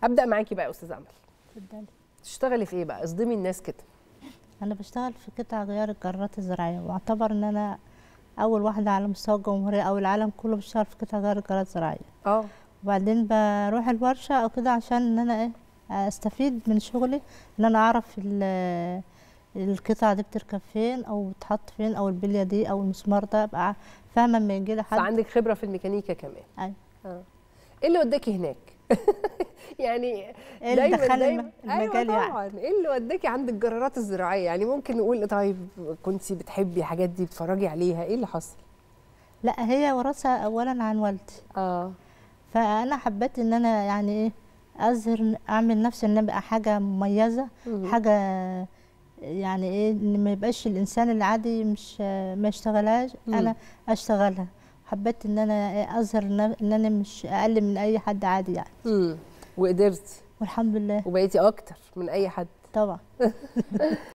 ابدا معاكي بقى يا استاذه امل اتفضلي. تشتغلي في ايه بقى اصدمي الناس كده انا بشتغل في قطع غيار الجرارات الزراعيه واعتبر ان انا اول واحده على مستوى الجمهوريه او العالم كله بشتغل في قطع غيار الجرارات الزراعيه اه وبعدين بروح الورشه او كده عشان ان انا ايه استفيد من شغلي ان انا اعرف ال- القطعه دي بتركب فين او بتحط فين او البليه دي او المسمار ده ابقى فاهمه لما يجي لي حد فعندك خبره في الميكانيكا كمان أيوة. اه ايه اللي وداكي هناك يعني ايه اللي دايما دخلني دايما الم- المجال أيوة يعني طبعا ايه اللي وداكي عند الجرارات الزراعيه يعني ممكن نقول طيب كنتي بتحبي الحاجات دي بتتفرجي عليها ايه اللي حصل لا هي وراثه اولا عن والدي اه فانا حبيت ان انا يعني ايه اظهر اعمل نفسي ان ابقى حاجه مميزه مهم. حاجه يعني ايه ان ما يبقاش الانسان العادي مش ما يشتغلهاش مم. انا اشتغلها حبيت ان انا إيه اظهر ان إن انا مش اقل من اي حد عادي يعني امم وقدرتي والحمد لله وبقيتي اكتر من اي حد طبعا